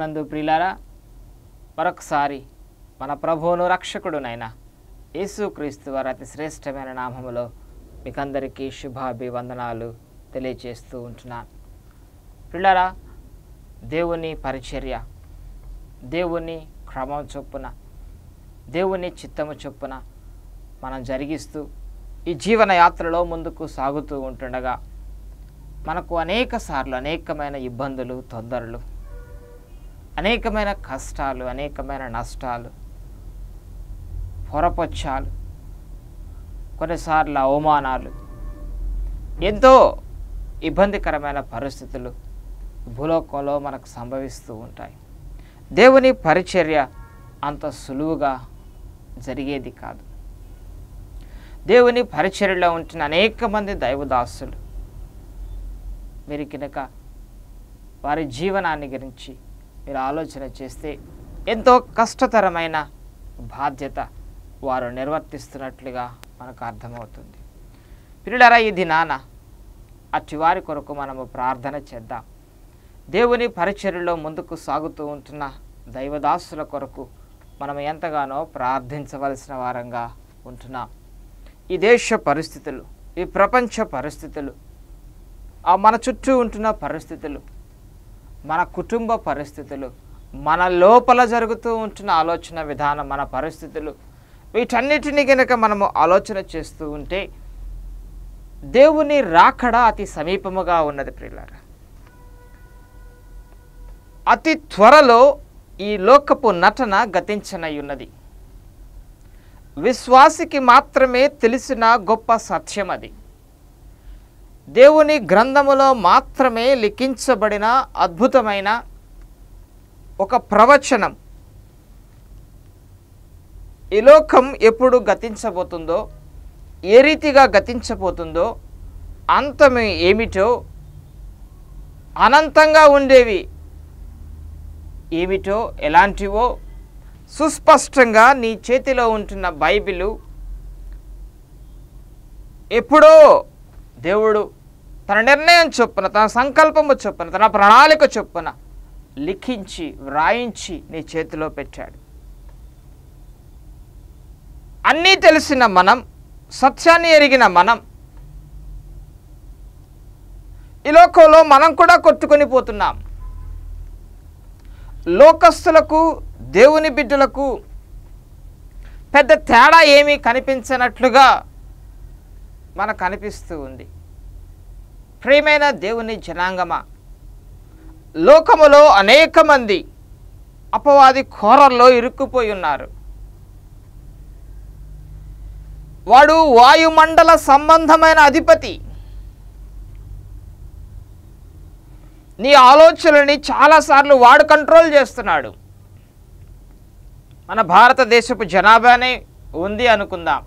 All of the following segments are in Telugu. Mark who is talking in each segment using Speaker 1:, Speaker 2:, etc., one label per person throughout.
Speaker 1: ప్రభునందు ప్రియులారా మరొకసారి మన ప్రభువును రక్షకుడునైనా యేసుక్రీస్తు వారి అతి శ్రేష్టమైన నామములో మీకందరికీ శుభాభివందనాలు తెలియజేస్తూ ఉంటున్నాను పిల్లరా దేవుని పరిచర్య దేవుని క్రమం చొప్పున దేవుని చిత్తము చొప్పున మనం జరిగిస్తూ ఈ జీవన యాత్రలో ముందుకు సాగుతూ ఉంటుండగా మనకు అనేక సార్లు అనేకమైన ఇబ్బందులు తొందరలు అనేకమైన కష్టాలు అనేకమైన నష్టాలు పొరపొచ్చాలు కొన్నిసార్లు అవమానాలు ఎంతో ఇబ్బందికరమైన పరిస్థితులు భూలోకంలో మనకు సంభవిస్తూ ఉంటాయి దేవుని పరిచర్య అంత సులువుగా జరిగేది కాదు దేవుని పరిచర్యలో ఉంటున్న అనేక మంది దైవదాసులు మీరు కనుక వారి జీవనాన్ని గురించి మీరు ఆలోచన చేస్తే ఎంతో కష్టతరమైన బాధ్యత వారు నిర్వర్తిస్తున్నట్లుగా మనకు అర్థమవుతుంది పిల్లలరా ఈ దినాన అట్టి వారి కొరకు మనము ప్రార్థన చేద్దాం దేవుని పరిచర్యలో ముందుకు సాగుతూ ఉంటున్న దైవదాసుల కొరకు మనం ఎంతగానో ప్రార్థించవలసిన వారంగా ఉంటున్నాం ఈ దేశ పరిస్థితులు ఈ ప్రపంచ పరిస్థితులు ఆ మన చుట్టూ ఉంటున్న పరిస్థితులు మన కుటుంబ పరిస్థితులు మన లోపల జరుగుతూ ఉంటున్న ఆలోచన విధానం మన పరిస్థితులు వీటన్నిటిని కనుక మనము ఆలోచన చేస్తూ ఉంటే దేవుని రాకడ అతి సమీపముగా ఉన్నది ప్రియులారా అతి త్వరలో ఈ లోకపు నటన గతించనై ఉన్నది విశ్వాసికి మాత్రమే తెలిసిన గొప్ప సత్యం అది దేవుని గ్రంథములో మాత్రమే లిఖించబడిన అద్భుతమైన ఒక ప్రవచనం ఈ లోకం ఎప్పుడు గతించబోతుందో ఏ రీతిగా గతించబోతుందో అంతము ఏమిటో అనంతంగా ఉండేవి ఏమిటో ఎలాంటివో సుస్పష్టంగా నీ చేతిలో ఉంటున్న బైబిలు ఎప్పుడో దేవుడు తన నిర్ణయం చొప్పున తన సంకల్పము చొప్పున తన ప్రణాళిక చొప్పున లిఖించి వ్రాయించి నీ చేతిలో పెట్టాడు అన్నీ తెలిసిన మనం సత్యాన్ని ఎరిగిన మనం ఈ లోకంలో మనం కూడా కొట్టుకొని పోతున్నాం లోకస్తులకు దేవుని బిడ్డలకు పెద్ద తేడా ఏమీ కనిపించనట్లుగా మనకు అనిపిస్తూ ఉంది ప్రియమైన దేవుని జనాంగమా లోకములో అనేక మంది అపవాది కోరల్లో ఇరుక్కుపోయి ఉన్నారు వాడు వాయుమండల సంబంధమైన అధిపతి నీ ఆలోచనని చాలాసార్లు వాడు కంట్రోల్ చేస్తున్నాడు మన భారతదేశపు జనాభానే ఉంది అనుకుందాం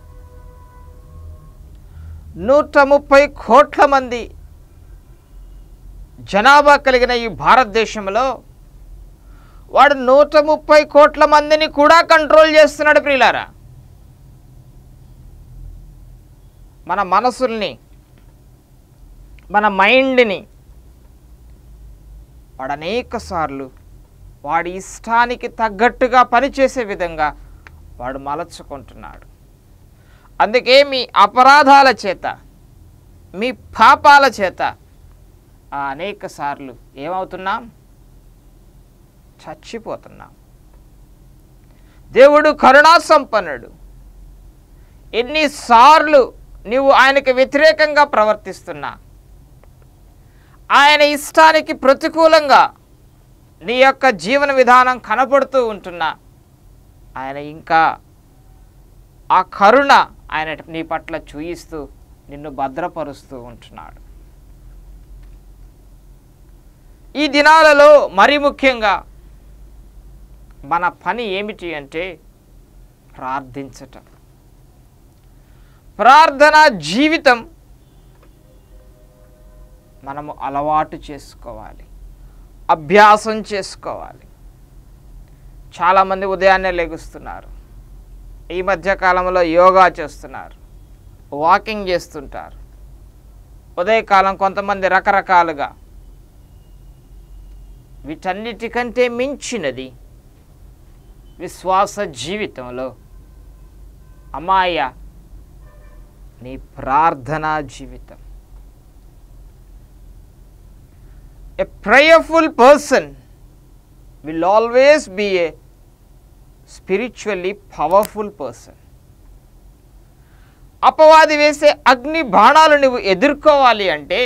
Speaker 1: నూట ముప్పై కోట్ల మంది జనాభా కలిగిన ఈ భారతదేశంలో వాడు నూట ముప్పై కోట్ల మందిని కూడా కంట్రోల్ చేస్తున్నాడు ప్రియులారా మన మనసుల్ని మన మైండ్ని వాడు అనేక సార్లు వాడి ఇష్టానికి తగ్గట్టుగా పనిచేసే విధంగా వాడు మలచుకుంటున్నాడు అందుకే మీ అపరాధాల చేత మీ పాపాల చేత ఆ అనేక సార్లు ఏమవుతున్నాం చచ్చిపోతున్నాం దేవుడు కరుణా సంపన్నుడు ఎన్నిసార్లు నీవు ఆయనకు వ్యతిరేకంగా ప్రవర్తిస్తున్నా ఆయన ఇష్టానికి ప్రతికూలంగా నీ యొక్క జీవన విధానం కనపడుతూ ఉంటున్నా ఆయన ఇంకా ఆ కరుణ ఆయన నీ పట్ల చూయిస్తూ నిన్ను భద్రపరుస్తూ ఉంటున్నాడు ఈ దినాలలో మరి ముఖ్యంగా మన పని ఏమిటి అంటే ప్రార్థించటం ప్రార్థన జీవితం మనము అలవాటు చేసుకోవాలి అభ్యాసం చేసుకోవాలి చాలామంది ఉదయాన్నే లెగుస్తున్నారు ఈ మధ్య కాలంలో యోగా చేస్తున్నారు వాకింగ్ చేస్తుంటారు ఉదయకాలం కొంతమంది రకరకాలుగా వీటన్నిటికంటే మించినది విశ్వాస జీవితంలో అమ్మాయ నీ ప్రార్థనా జీవితం a prayerful person will always be a spiritually powerful person అపవాది వేసే అగ్ని బాణాలు నువ్వు ఎదుర్కోవాలి అంటే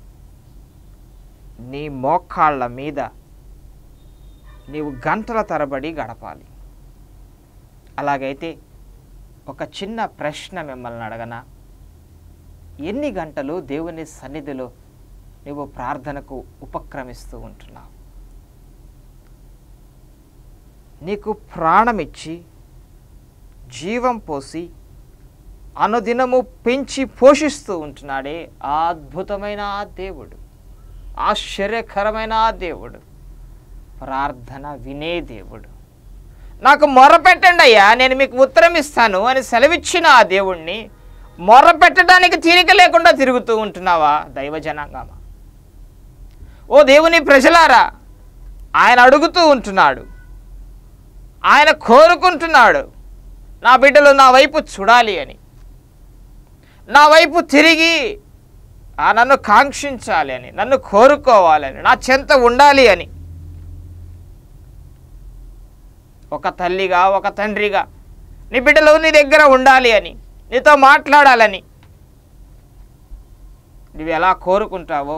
Speaker 1: నీ మోకాళ్ళ మీద నీవు గంటల తరబడి గడపాలి అలాగైతే ఒక చిన్న ప్రశ్న మిమ్మల్ని అడగనా ఎన్ని గంటలు దేవుని సన్నిధిలో నువ్వు ప్రార్థనకు ఉపక్రమిస్తూ ఉంటున్నావు నీకు ప్రాణమిచ్చి జీవం పోసి అనుదినము పెంచి పోషిస్తూ ఉంటున్నాడే ఆ అద్భుతమైన ఆ దేవుడు ఆశ్చర్యకరమైన ఆ దేవుడు ప్రార్థన వినే దేవుడు నాకు మొరపెట్టండి అయ్యా నేను మీకు ఉత్తరం ఇస్తాను అని సెలవిచ్చిన ఆ దేవుణ్ణి మొరపెట్టడానికి తీరిక లేకుండా తిరుగుతూ ఉంటున్నావా దైవ జనాంగమా ఓ దేవుని ప్రజలారా ఆయన అడుగుతూ ఉంటున్నాడు ఆయన కోరుకుంటున్నాడు నా బిడ్డలు నా వైపు చూడాలి అని నా వైపు తిరిగి ఆ నన్ను కాంక్షించాలి అని నన్ను కోరుకోవాలని నా చెంత ఉండాలి అని ఒక తల్లిగా ఒక తండ్రిగా నీ బిడ్డలు నీ దగ్గర ఉండాలి అని నీతో మాట్లాడాలని నువ్వు ఎలా కోరుకుంటావో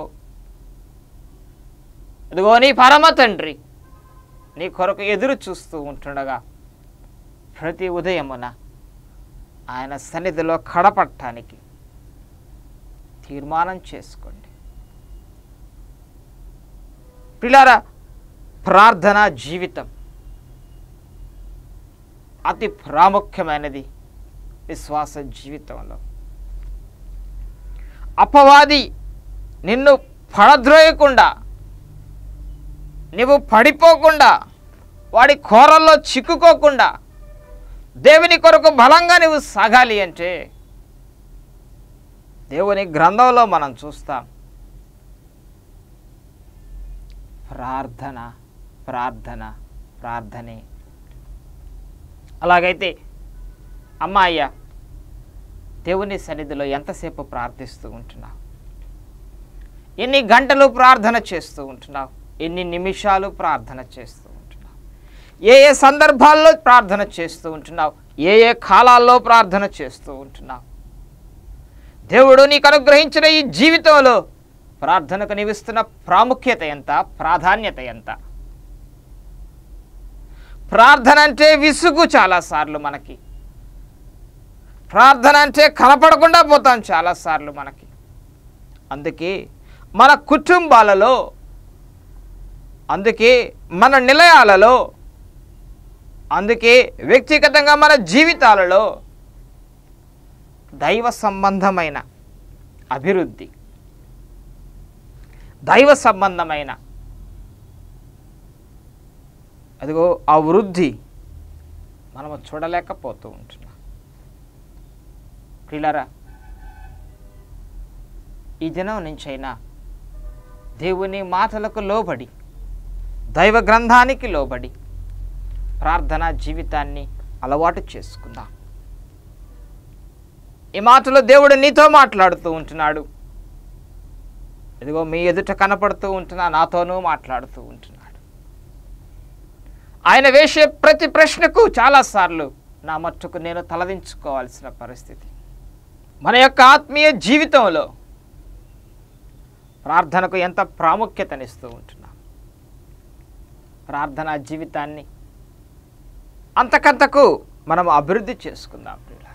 Speaker 1: ఇదిగో నీ పరమ తండ్రి నీ కొరకు ఎదురు చూస్తూ ఉంటుండగా ప్రతి ఉదయమున ఆయన సన్నిధిలో కడపట్టానికి తీర్మానం చేసుకోండి పిల్లారా ప్రార్థనా జీవితం అతి ప్రాముఖ్యమైనది విశ్వాస జీవితంలో అపవాది నిన్ను పడద్రోయకుండా నువ్వు పడిపోకుండా వాడి కోరల్లో చిక్కుకోకుండా దేవుని కొరకు బలంగా నువ్వు సాగాలి అంటే దేవుని గ్రంథంలో మనం చూస్తాం ప్రార్థన ప్రార్థన ప్రార్థనే అలాగైతే అమ్మాయ్య దేవుని సన్నిధిలో ఎంతసేపు ప్రార్థిస్తూ ఉంటున్నావు ఎన్ని గంటలు ప్రార్థన చేస్తూ ఉంటున్నావు ఎన్ని నిమిషాలు ప్రార్థన చేస్తూ ఉంటున్నావు ఏ ఏ సందర్భాల్లో ప్రార్థన చేస్తూ ఉంటున్నావు ఏ ఏ కాలాల్లో ప్రార్థన చేస్తూ ఉంటున్నావు దేవుడు నీకు అనుగ్రహించిన ఈ జీవితంలో ప్రార్థనకు నివిస్తున్న ప్రాముఖ్యత ఎంత ప్రాధాన్యత ఎంత ప్రార్థన అంటే విసుగు చాలాసార్లు మనకి ప్రార్థన అంటే కనపడకుండా పోతాం చాలాసార్లు మనకి అందుకే మన కుటుంబాలలో అందుకే మన నిలయాలలో అందుకే వ్యక్తిగతంగా మన జీవితాలలో దైవ సంబంధమైన అభివృద్ధి దైవ సంబంధమైన అదిగో ఆ వృద్ధి మనము చూడలేకపోతూ ఉంటున్నాం ప్రియులారా ఈ దినం నుంచైనా దేవుని మాటలకు లోబడి దైవ గ్రంథానికి లోబడి ప్రార్థనా జీవితాన్ని అలవాటు చేసుకుందాం ఈ మాటలో దేవుడు నీతో మాట్లాడుతూ ఉంటున్నాడు ఇదిగో మీ ఎదుట కనపడుతూ ఉంటున్నా నాతోనూ మాట్లాడుతూ ఉంటున్నాడు ఆయన వేసే ప్రతి ప్రశ్నకు చాలాసార్లు నా మట్టుకు నేను తలదించుకోవాల్సిన పరిస్థితి మన యొక్క ఆత్మీయ జీవితంలో ప్రార్థనకు ఎంత ప్రాముఖ్యతనిస్తూ ఉంటున్నాం ప్రార్థనా జీవితాన్ని అంతకంతకు మనం అభివృద్ధి చేసుకుందాం ప్రియులారా.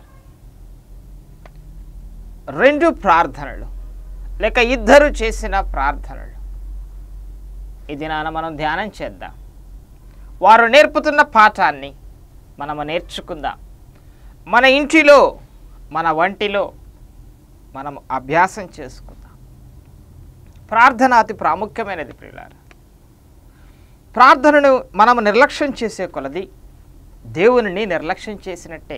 Speaker 1: రెండు ప్రార్థనలు లేక ఇద్దరు చేసిన ప్రార్థనలు ఇది నాన్న మనం ధ్యానం చేద్దాం వారు నేర్పుతున్న పాఠాన్ని మనము నేర్చుకుందాం మన ఇంటిలో మన వంటిలో మనం అభ్యాసం చేసుకుందాం ప్రార్థన అతి ప్రాముఖ్యమైనది ప్రియులారా ప్రార్థనను మనం నిర్లక్ష్యం చేసే కొలది దేవునిని నిర్లక్ష్యం చేసినట్టే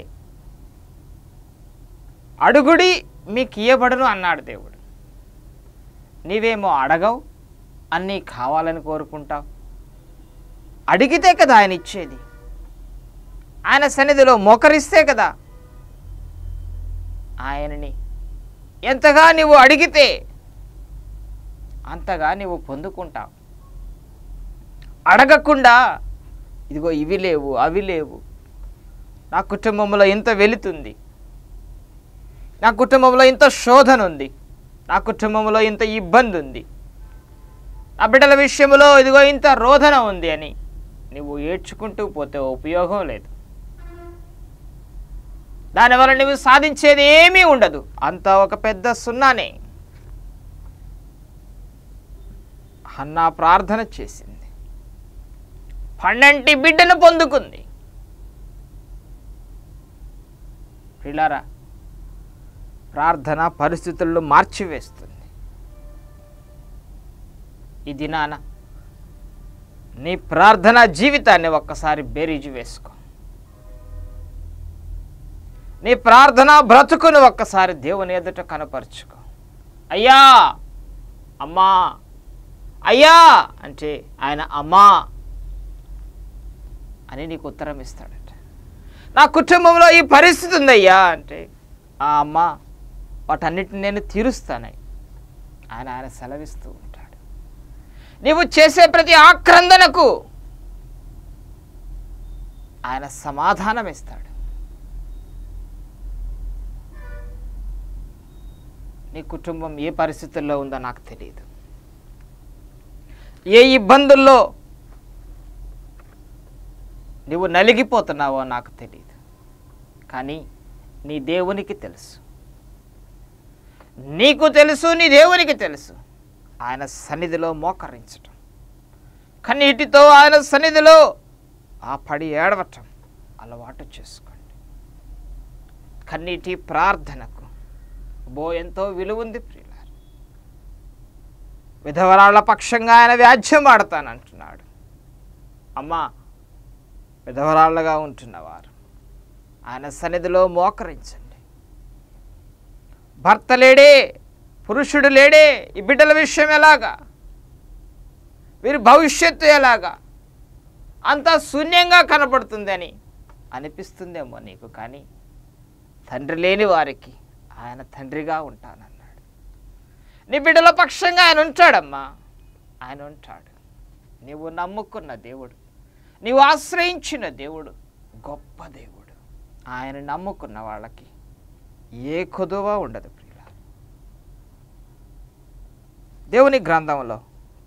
Speaker 1: అడుగుడి మీకు ఇయ్యబడును అన్నాడు దేవుడు నీవేమో అడగవు అన్నీ కావాలని కోరుకుంటావు అడిగితే కదా ఆయన ఇచ్చేది ఆయన సన్నిధిలో మోకరిస్తే కదా ఆయనని ఎంతగా నువ్వు అడిగితే అంతగా నువ్వు పొందుకుంటావు అడగకుండా ఇదిగో ఇవి లేవు అవి లేవు నా కుటుంబంలో ఇంత వెళుతుంది నా కుటుంబంలో ఇంత శోధన ఉంది నా కుటుంబంలో ఇంత ఇబ్బంది ఉంది నా బిడ్డల విషయంలో ఇదిగో ఇంత రోధన ఉంది అని నువ్వు ఏడ్చుకుంటూ పోతే ఉపయోగం లేదు దానివల్ల నువ్వు సాధించేది ఏమీ ఉండదు అంతా ఒక పెద్ద సున్నానే హన్నా ప్రార్థన చేసింది పన్నెంటి బిడ్డను పొందుకుంది ప్రిలారా ప్రార్థన పరిస్థితులను మార్చివేస్తుంది ఈ దినాన నీ ప్రార్థన జీవితాన్ని ఒక్కసారి బేరీజు వేసుకో నీ ప్రార్థన బ్రతుకును ఒక్కసారి దేవుని ఎదుట కనపరుచుకో అయ్యా అమ్మా అయ్యా అంటే ఆయన అమ్మా అని నీకు ఉత్తరం ఇస్తాడట నా కుటుంబంలో ఈ పరిస్థితి ఉందయ్యా అంటే ఆ అమ్మ వాటన్నిటిని నేను తీరుస్తానని ఆయన ఆయన సెలవిస్తూ ఉంటాడు నీవు చేసే ప్రతి ఆక్రందనకు ఆయన సమాధానం ఇస్తాడు నీ కుటుంబం ఏ పరిస్థితుల్లో ఉందో నాకు తెలియదు ఏ ఇబ్బందుల్లో నువ్వు నలిగిపోతున్నావో నాకు తెలియదు కానీ నీ దేవునికి తెలుసు నీకు తెలుసు నీ దేవునికి తెలుసు ఆయన సన్నిధిలో మోకరించటం కన్నీటితో ఆయన సన్నిధిలో ఆ పడి ఏడవటం అలవాటు చేసుకోండి కన్నీటి ప్రార్థనకు బో ఎంతో విలువ ఉంది ప్రియులారు విధవరాళ్ల పక్షంగా ఆయన వ్యాజ్యం ఆడతానంటున్నాడు అమ్మా విధవరాళ్ళగా ఉంటున్నవారు ఆయన సన్నిధిలో మోకరించండి భర్త లేడే పురుషుడు లేడే ఈ బిడ్డల విషయం ఎలాగా వీరి భవిష్యత్తు ఎలాగా అంతా శూన్యంగా కనపడుతుందని అనిపిస్తుందేమో నీకు కానీ తండ్రి లేని వారికి ఆయన తండ్రిగా ఉంటానన్నాడు నీ బిడ్డల పక్షంగా ఆయన ఉంటాడమ్మా ఆయన ఉంటాడు నీవు నమ్ముకున్న దేవుడు నీవు ఆశ్రయించిన దేవుడు గొప్ప దేవుడు ఆయన నమ్ముకున్న వాళ్ళకి ఏ కొదువ ఉండదు ప్రియుల దేవుని గ్రంథంలో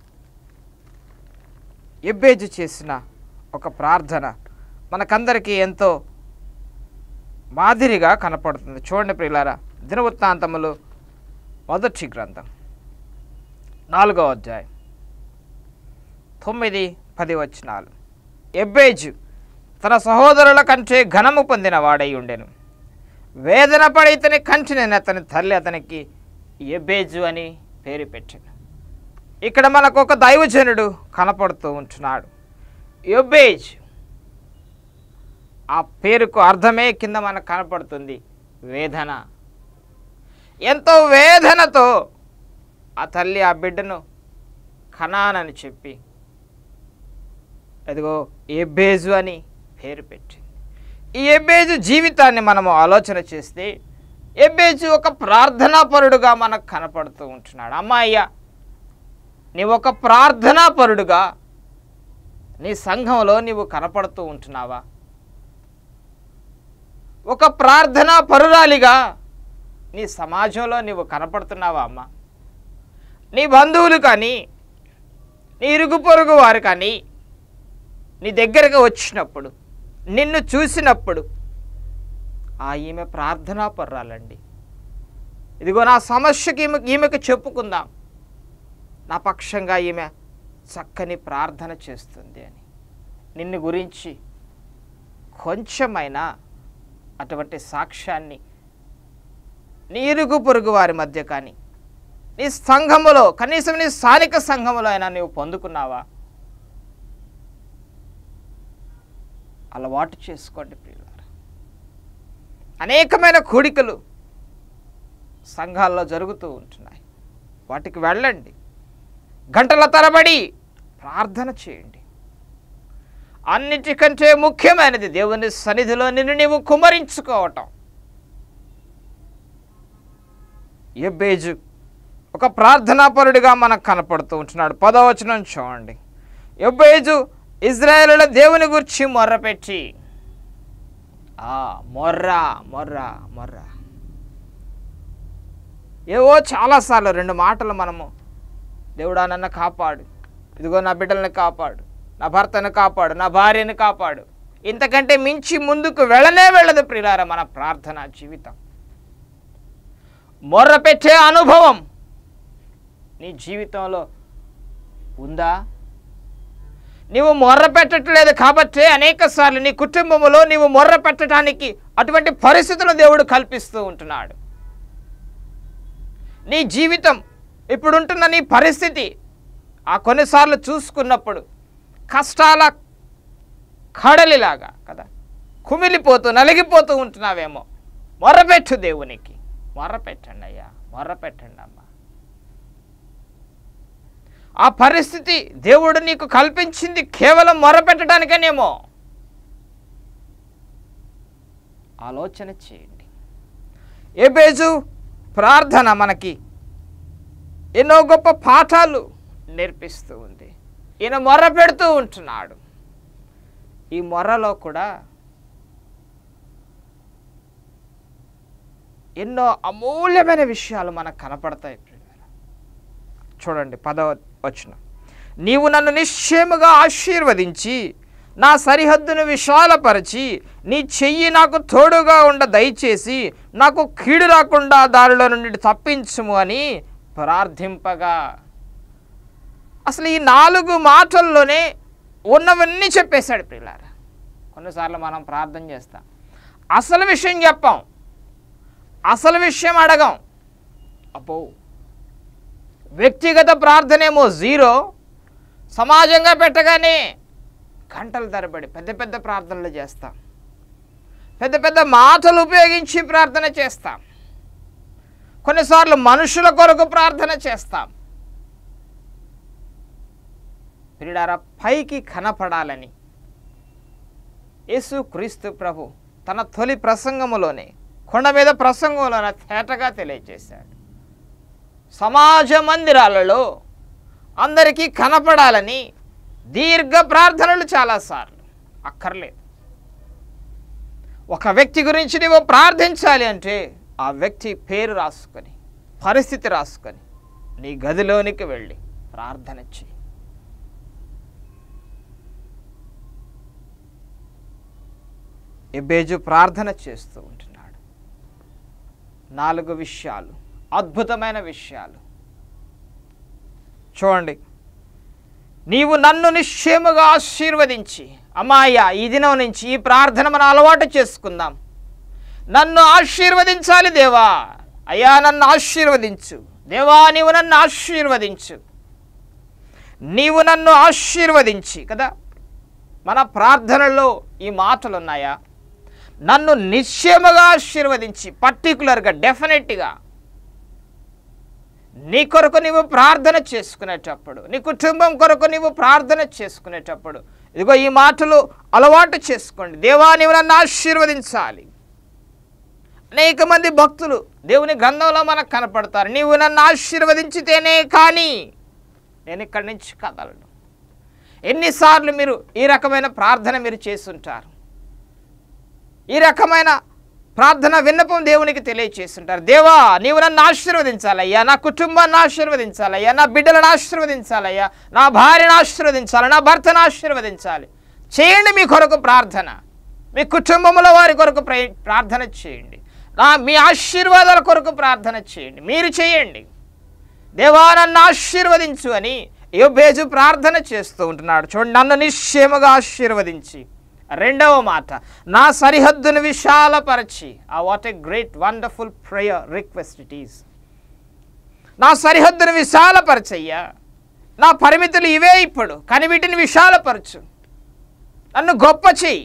Speaker 1: ఎబ్బేజు చేసిన ఒక ప్రార్థన మనకందరికీ ఎంతో మాదిరిగా కనపడుతుంది చూడండి ప్రియులారా దినవృత్తాంతములు మొదటి గ్రంథం నాలుగో అధ్యాయం తొమ్మిది పది వచనాలు ఎబ్బేజు తన సహోదరుల కంటే ఘనము పొందిన వాడై ఉండెను వేదన పడి ఇతని కంటిని అతని తల్లి అతనికి ఎబ్బేజు అని పేరు పెట్టాను ఇక్కడ మనకు ఒక దైవజనుడు కనపడుతూ ఉంటున్నాడు ఎబ్బేజ్ ఆ పేరుకు అర్థమే కింద మనకు కనపడుతుంది వేదన ఎంతో వేదనతో ఆ తల్లి ఆ బిడ్డను కనానని చెప్పి అదిగో ఎబ్బేజు అని పేరు పెట్టింది ఈ ఎబ్బేజు జీవితాన్ని మనము ఆలోచన చేస్తే ఎబ్బేజు ఒక ప్రార్థనాపరుడుగా మనకు కనపడుతూ ఉంటున్నాడు అమ్మాయ్య నీవు ఒక ప్రార్థనాపరుడుగా నీ సంఘంలో నీవు కనపడుతూ ఉంటున్నావా ఒక ప్రార్థనా పరురాలిగా నీ సమాజంలో నీవు కనపడుతున్నావా అమ్మ నీ బంధువులు కానీ నీ ఇరుగు పొరుగు వారు కానీ నీ దగ్గరకు వచ్చినప్పుడు నిన్ను చూసినప్పుడు ఆ ఈమె ప్రార్థనా పర్రాలండి ఇదిగో నా సమస్యకి ఈమె ఈమెకు చెప్పుకుందాం నా పక్షంగా ఈమె చక్కని ప్రార్థన చేస్తుంది అని నిన్ను గురించి కొంచెమైనా అటువంటి సాక్ష్యాన్ని నీ ఇరుగు పొరుగు వారి మధ్య కానీ నీ సంఘములో కనీసం నీ స్థానిక సంఘములో అయినా నీవు పొందుకున్నావా అలవాటు చేసుకోండి ప్రియులారా అనేకమైన కూడికలు సంఘాల్లో జరుగుతూ ఉంటున్నాయి వాటికి వెళ్ళండి గంటల తరబడి ప్రార్థన చేయండి అన్నిటికంటే ముఖ్యమైనది దేవుని సన్నిధిలో నిన్ను నీవు కుమరించుకోవటం ఎబ్బేజు ఒక ప్రార్థనాపరుడిగా మనకు కనపడుతూ ఉంటున్నాడు పదవచనం చూడండి ఎబ్బేజు ఇజ్రాయేలుల దేవుని గురించి మొర్రపెట్టి ఆ మొర్ర మొర్ర మొర్ర ఏవో చాలాసార్లు రెండు మాటలు మనము దేవుడా నన్ను కాపాడు ఇదిగో నా బిడ్డల్ని కాపాడు నా భర్తను కాపాడు నా భార్యను కాపాడు ఇంతకంటే మించి ముందుకు వెళ్ళనే వెళ్ళదు ప్రిలార మన ప్రార్థన జీవితం మొర్ర పెట్టే అనుభవం నీ జీవితంలో ఉందా నీవు మొర్ర పెట్టట్లేదు కాబట్టి అనేక సార్లు నీ కుటుంబంలో నీవు మొర్ర పెట్టడానికి అటువంటి పరిస్థితులను దేవుడు కల్పిస్తూ ఉంటున్నాడు నీ జీవితం ఇప్పుడుంటున్న నీ పరిస్థితి ఆ కొన్నిసార్లు చూసుకున్నప్పుడు కష్టాల కడలిలాగా కదా కుమిలిపోతూ నలిగిపోతూ ఉంటున్నావేమో మొర్రపెట్టు దేవునికి మొర్రపెట్టండి అయ్యా మొర్రపెట్టండి అమ్మా ఆ పరిస్థితి దేవుడు నీకు కల్పించింది కేవలం మొరపెట్టడానికనేమో ఆలోచన చేయండి ఏబేజు ప్రార్థన మనకి ఎన్నో గొప్ప పాఠాలు నేర్పిస్తూ ఉంది ఈయన మొర్ర పెడుతూ ఉంటున్నాడు ఈ మొర్రలో కూడా ఎన్నో అమూల్యమైన విషయాలు మనకు కనపడతాయి ప్రియులారా. చూడండి పదవ వచ్చిన నీవు నన్ను నిశ్చయముగా ఆశీర్వదించి నా సరిహద్దును విశాలపరిచి నీ చెయ్యి నాకు తోడుగా ఉండ దయచేసి నాకు కీడు రాకుండా దారిలో నుండి తప్పించుము అని ప్రార్థింపగా అసలు ఈ నాలుగు మాటల్లోనే ఉన్నవన్నీ చెప్పేశాడు ప్రియులారా కొన్నిసార్లు మనం ప్రార్థన చేస్తాం అసలు విషయం చెప్పాం అసలు విషయం అడగం అబ్బో వ్యక్తిగత ప్రార్థనేమో జీరో సమాజంగా పెట్టగానే గంటల తరబడి పెద్ద పెద్ద ప్రార్థనలు చేస్తాం పెద్ద పెద్ద మాటలు ఉపయోగించి ప్రార్థన చేస్తాం కొన్నిసార్లు మనుషుల కొరకు ప్రార్థన చేస్తాం పిరిడారా పైకి కనపడాలని యేసు క్రీస్తు ప్రభు తన తొలి ప్రసంగములోనే కొండ మీద ప్రసంగంలోనే తేటగా తెలియజేశాడు సమాజ మందిరాలలో అందరికీ కనపడాలని దీర్ఘ ప్రార్థనలు చాలాసార్లు అక్కర్లేదు ఒక వ్యక్తి గురించి నువ్వు ప్రార్థించాలి అంటే ఆ వ్యక్తి పేరు రాసుకొని పరిస్థితి రాసుకొని నీ గదిలోనికి వెళ్ళి ప్రార్థన చేయి ఎబేజు ప్రార్థన చేస్తూ ఉంటున్నాడు నాలుగు విషయాలు అద్భుతమైన విషయాలు చూడండి నీవు నన్ను నిశ్చయముగా ఆశీర్వదించి అమ్మాయ్యా ఈ దినం నుంచి ఈ ప్రార్థన మనం అలవాటు చేసుకుందాం నన్ను ఆశీర్వదించాలి దేవా అయ్యా నన్ను ఆశీర్వదించు దేవా నీవు నన్ను ఆశీర్వదించు నీవు నన్ను ఆశీర్వదించి కదా మన ప్రార్థనలో ఈ మాటలు ఉన్నాయా నన్ను నిశ్చయముగా ఆశీర్వదించి పర్టికులర్గా డెఫినెట్గా నీ కొరకు నీవు ప్రార్థన చేసుకునేటప్పుడు నీ కుటుంబం కొరకు నీవు ప్రార్థన చేసుకునేటప్పుడు ఇదిగో ఈ మాటలు అలవాటు చేసుకోండి దేవా నీవు నన్ను ఆశీర్వదించాలి అనేక మంది భక్తులు దేవుని గ్రంథంలో మనకు కనపడతారు నీవు నన్ను ఆశీర్వదించితేనే కానీ నేను ఇక్కడి నుంచి కదలను ఎన్నిసార్లు మీరు ఈ రకమైన ప్రార్థన మీరు చేసుంటారు ఈ రకమైన ప్రార్థన విన్నపం దేవునికి తెలియచేస్తుంటారు దేవా నీవు నన్ను ఆశీర్వదించాలయ్యా నా కుటుంబాన్ని ఆశీర్వదించాలయ్యా నా బిడ్డలను ఆశీర్వదించాలయ్యా నా భార్యను ఆశీర్వదించాలి నా భర్తను ఆశీర్వదించాలి చేయండి మీ కొరకు ప్రార్థన మీ కుటుంబంలో వారి కొరకు ప్రయ- ప్రార్థన చేయండి నా మీ ఆశీర్వాదాల కొరకు ప్రార్థన చేయండి మీరు చేయండి దేవా నన్ను ఆశీర్వదించు అని యోబేజు ప్రార్థన చేస్తూ ఉంటున్నాడు చూడండి నన్ను నిశ్చయముగా ఆశీర్వదించి రెండవ మాట నా సరిహద్దును విశాలపరచి ఆ what a great wonderful prayer request it is నా సరిహద్దును విశాలపరచయ్యా నా పరిమితులు ఇవే ఇప్పుడు కానీ వీటిని విశాలపరచు నన్ను గొప్ప చెయ్యి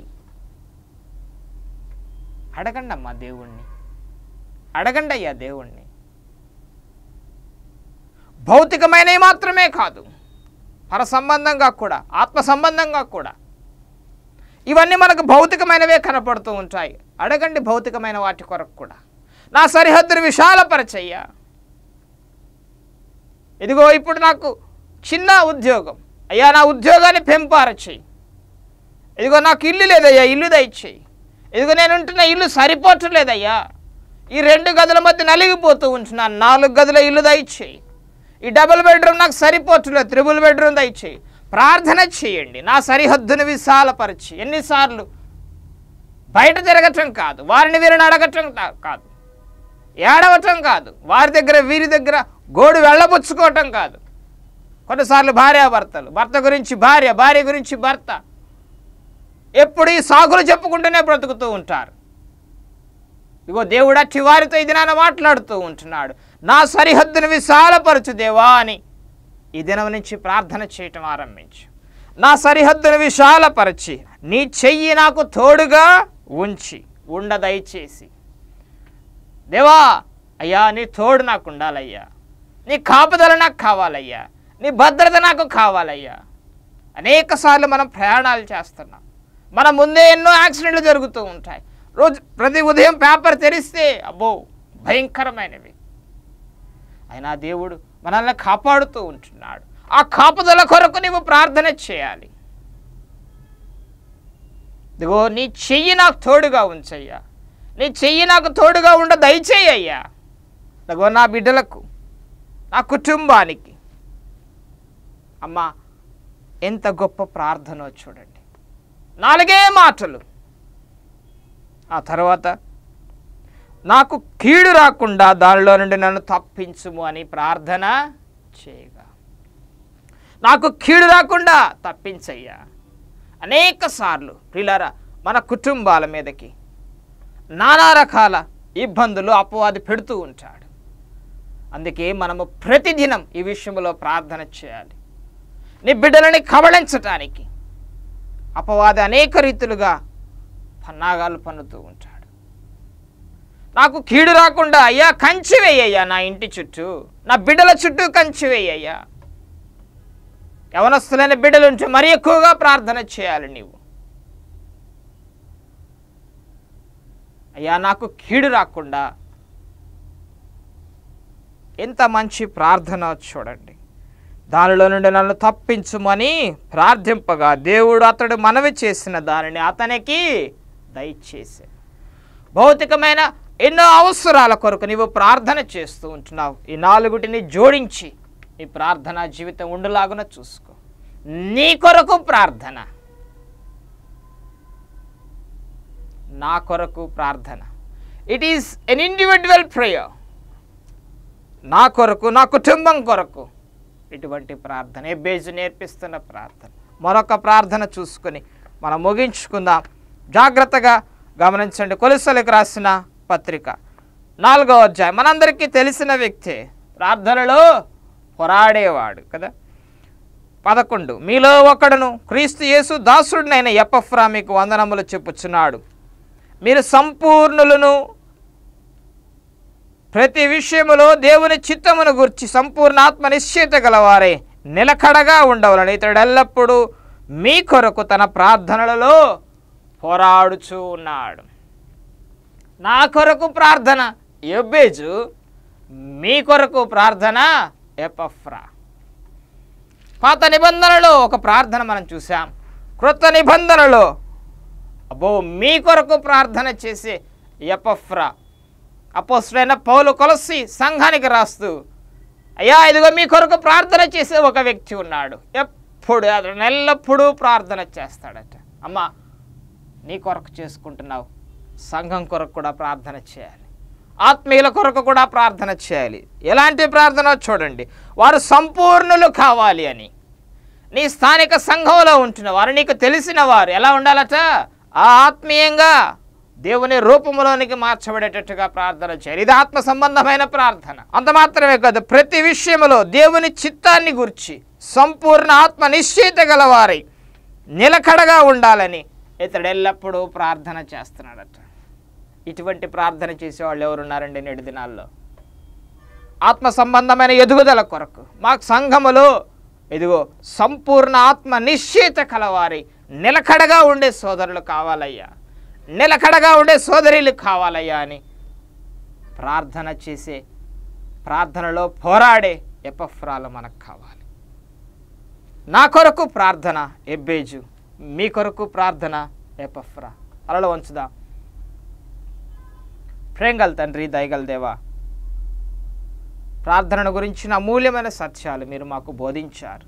Speaker 1: అడగండి అమ్మా దేవుణ్ణి అడగండి అయ్యా దేవుణ్ణి భౌతికమైనవి మాత్రమే కాదు పర సంబంధంగా కూడా ఆత్మ సంబంధంగా కూడా ఇవన్నీ మనకు భౌతికమైనవే కనపడుతూ ఉంటాయి అడగండి భౌతికమైన వాటి కొరకు కూడా నా సరిహద్దును విశాలపరచయ్యా ఇదిగో ఇప్పుడు నాకు చిన్న ఉద్యోగం అయ్యా నా ఉద్యోగాన్ని పెంపార చెయ్యి ఇదిగో నాకు ఇల్లు లేదయ్యా ఇల్లు దయచేయి ఇదిగో నేను ఉంటున్న ఇల్లు సరిపోవట్లేదయ్యా ఈ రెండు గదుల మధ్య నలిగిపోతూ ఉంటున్నాను నాలుగు గదుల ఇల్లు దయచేయి ఈ డబుల్ బెడ్రూమ్ నాకు సరిపోవట్లేదు త్రిబుల్ బెడ్రూమ్ దయచేయి ప్రార్థన చేయండి నా సరిహద్దును విశాలపరిచి ఎన్నిసార్లు బయట తిరగటం కాదు వారిని వీరిని అడగటం కా- కాదు ఏడవటం కాదు వారి దగ్గర వీరి దగ్గర గోడు వెళ్ళబుచ్చుకోవటం కాదు కొన్నిసార్లు భార్యాభర్తలు భర్త గురించి భార్య భార్య గురించి భర్త ఎప్పుడు ఈ సాకులు చెప్పుకుంటూనే బ్రతుకుతూ ఉంటారు ఇగో దేవుడు అట్టి వారితో ఇది నాన్న మాట్లాడుతూ ఉంటున్నాడు నా సరిహద్దును విశాలపరచు దేవా అని ఈ దినం నుంచి ప్రార్థన చేయటం ఆరంభించు నా సరిహద్దును విశాలపరచి నీ చెయ్యి నాకు తోడుగా ఉంచి ఉండ దయచేసి దేవా అయ్యా నీ తోడు నాకు ఉండాలయ్యా నీ కాపుదల నాకు కావాలయ్యా నీ భద్రత నాకు కావాలయ్యా అనేక సార్లు మనం ప్రయాణాలు చేస్తున్నాం మన ముందే ఎన్నో యాక్సిడెంట్లు జరుగుతూ ఉంటాయి రోజు ప్రతి ఉదయం పేపర్ తెరిస్తే అబ్బో భయంకరమైనవి అయినా దేవుడు మనల్ని కాపాడుతూ ఉంటున్నాడు ఆ కాపుదల కొరకు నీవు ప్రార్థన చేయాలి ఇదిగో నీ చెయ్యి నాకు తోడుగా ఉంచయ్యా నీ చెయ్యి నాకు తోడుగా ఉండ దయచేయ్యా ఇదిగో నా బిడ్డలకు నా కుటుంబానికి అమ్మా ఎంత గొప్ప ప్రార్థనో చూడండి నాలుగే మాటలు ఆ తర్వాత నాకు కీడు రాకుండా దానిలో నుండి నన్ను తప్పించుము అని ప్రార్థన చేయగా నాకు కీడు రాకుండా తప్పించయ్యా అనేక సార్లు ప్రిలారా మన కుటుంబాల మీదకి నానా రకాల ఇబ్బందులు అపవాది పెడుతూ ఉంటాడు అందుకే మనము ప్రతిదినం ఈ విషయంలో ప్రార్థన చేయాలి నీ బిడ్డలని కబళించటానికి అపవాది అనేక రీతులుగా పన్నాగాలు పన్నుతూ ఉంటాడు నాకు కీడు రాకుండా అయ్యా కంచి వేయ్యా నా ఇంటి చుట్టూ నా బిడ్డల చుట్టూ కంచి వేయ్యా యవనస్తులైన బిడ్డలు ఉంటే మరి ఎక్కువగా ప్రార్థన చేయాలి నీవు అయ్యా నాకు కీడు రాకుండా ఎంత మంచి ప్రార్థన చూడండి దానిలో నుండి నన్ను తప్పించుమని ప్రార్థింపగా దేవుడు అతడు మనవి చేసిన దానిని అతనికి దయచేసే భౌతికమైన ఎన్నో అవసరాల కొరకు నీవు ప్రార్థన చేస్తూ ఉంటున్నావు ఈ నాలుగుటిని జోడించి నీ ప్రార్థనా జీవితం ఉండలాగున చూసుకో నీ కొరకు ప్రార్థన నా కొరకు ప్రార్థన it is an individual prayer నా కొరకు నా కుటుంబం కొరకు ఇటువంటి ప్రార్థన ఎబ్బేజు నేర్పిస్తున్న ప్రార్థన మరొక ప్రార్థన చూసుకొని మనం ముగించుకుందాం జాగ్రత్తగా గమనించండి కొలుసలకు రాసిన పత్రిక నాలుగో అధ్యాయం మనందరికీ తెలిసిన వ్యక్తే ప్రార్థనలో పోరాడేవాడు కదా పదకొండు మీలో ఒకడును క్రీస్తు యేసు దాసుడినైన ఎపఫ్రా మీకు వందనములు చెప్పుచున్నాడు మీరు సంపూర్ణులను ప్రతి విషయములో దేవుని చిత్తమును గుర్చి సంపూర్ణ ఆత్మ నిశ్చయిత గలవారే నిలకడగా ఉండవలని ఇతడు ఎల్లప్పుడూ మీ కొరకు తన ప్రార్థనలలో పోరాడుచూ ఉన్నాడు నా కొరకు ప్రార్థన ఎబ్బేజు మీ కొరకు ప్రార్థన ఎపఫ్రా పాత నిబంధనలో ఒక ప్రార్థన మనం చూసాం క్రొత్త నిబంధనలో అబ్బో మీ కొరకు ప్రార్థన చేసే ఎపఫ్రా అపోస్తుడైన పౌలు కొలసి సంఘానికి రాస్తూ అయ్యా ఇదిగో మీ కొరకు ప్రార్థన చేసే ఒక వ్యక్తి ఉన్నాడు ఎప్పుడు అతను ఎల్లప్పుడూ ప్రార్థన చేస్తాడట అమ్మా నీ కొరకు చేసుకుంటున్నావు సంఘం కొరకు కూడా ప్రార్థన చేయాలి ఆత్మీయుల కొరకు కూడా ప్రార్థన చేయాలి ఎలాంటి ప్రార్థన చూడండి వారు సంపూర్ణులు కావాలి అని నీ స్థానిక సంఘంలో ఉంటున్న వారు నీకు తెలిసిన వారు ఎలా ఉండాలట ఆ ఆత్మీయంగా దేవుని రూపంలోనికి మార్చబడేటట్టుగా ప్రార్థన చేయాలి ఇది ఆత్మ సంబంధమైన ప్రార్థన అంత మాత్రమే కాదు ప్రతి విషయంలో దేవుని చిత్తాన్ని గుర్చి సంపూర్ణ ఆత్మ నిశ్చయిత గలవారై నిలకడగా ఉండాలని ఇతడు ఎల్లప్పుడూ ప్రార్థన చేస్తున్నాడట ఇటువంటి ప్రార్థన చేసేవాళ్ళు ఎవరున్నారండి నేటి దినాల్లో ఆత్మ సంబంధమైన ఎదుగుదల కొరకు మా సంఘములో ఇదిగో సంపూర్ణ ఆత్మ నిశ్చయిత కలవారి నిలకడగా ఉండే సోదరులు కావాలయ్యా నిలకడగా ఉండే సోదరులు కావాలయ్యా అని ప్రార్థన చేసే ప్రార్థనలో పోరాడే ఎపఫ్రాలు మనకు కావాలి నా కొరకు ప్రార్థన ఎబ్బేజు మీ కొరకు ప్రార్థన ఎపఫ్రా అలలో ఉంచుదా ప్రేంగల్ తండ్రి దయగల దేవా ప్రార్థనను గురించిన అమూల్యమైన సత్యాలు మీరు మాకు బోధించారు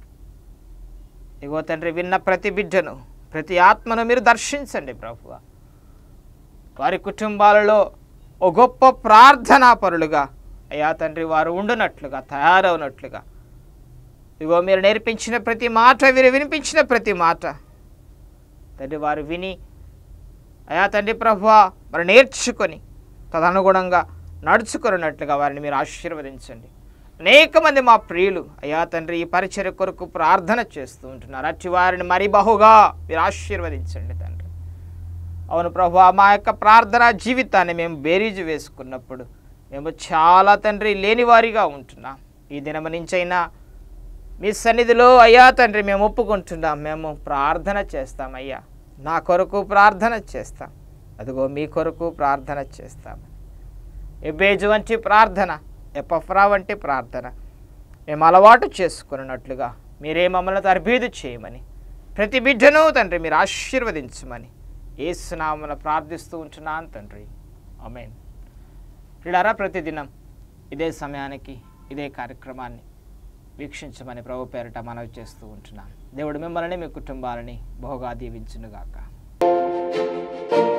Speaker 1: ఇగో తండ్రి విన్న ప్రతి బిడ్డను ప్రతి ఆత్మను మీరు దర్శించండి ప్రభువ వారి కుటుంబాలలో ఓ గొప్ప ప్రార్థనా పరులుగా అయ్యా తండ్రి వారు ఉండునట్లుగా తయారవునట్లుగా ఇగో మీరు నేర్పించిన ప్రతి మాట వీరు వినిపించిన ప్రతి మాట తండ్రి వారు విని అయా తండ్రి ప్రభువ మరి నేర్చుకొని తదనుగుణంగా నడుచుకున్నట్లుగా వారిని మీరు ఆశీర్వదించండి అనేక మంది మా ప్రియులు అయ్యా తండ్రి ఈ పరిచర్య కొరకు ప్రార్థన చేస్తూ ఉంటున్నారు అట్టి వారిని మరి బహుగా మీరు ఆశీర్వదించండి తండ్రి అవును ప్రభు మా యొక్క ప్రార్థన జీవితాన్ని మేము బేరీజు వేసుకున్నప్పుడు మేము చాలా తండ్రి లేనివారిగా ఉంటున్నాం ఈ దినము నుంచైనా మీ సన్నిధిలో అయ్యా తండ్రి మేము ఒప్పుకుంటున్నాం మేము ప్రార్థన చేస్తాం అయ్యా నా కొరకు ప్రార్థన చేస్తాం అదిగో మీ కొరకు ప్రార్థన చేస్తాం ఎబేజు వంటి ప్రార్థన ఎపఫ్రా వంటి ప్రార్థన మేము అలవాటు చేసుకున్నట్లుగా మీరే మమ్మల్ని తర్బీదు చేయమని ప్రతి బిడ్డను తండ్రి మీరు ఆశీర్వదించమని ఏసునామన ప్రార్థిస్తూ ఉంటున్నాను తండ్రి అమేన్ ప్రిడారా ప్రతిదినం ఇదే సమయానికి ఇదే కార్యక్రమాన్ని వీక్షించమని ప్రభు పేరిట మనవి చేస్తూ ఉంటున్నాను దేవుడు మిమ్మల్ని మీ కుటుంబాలని బహుగా దీవించునుగాక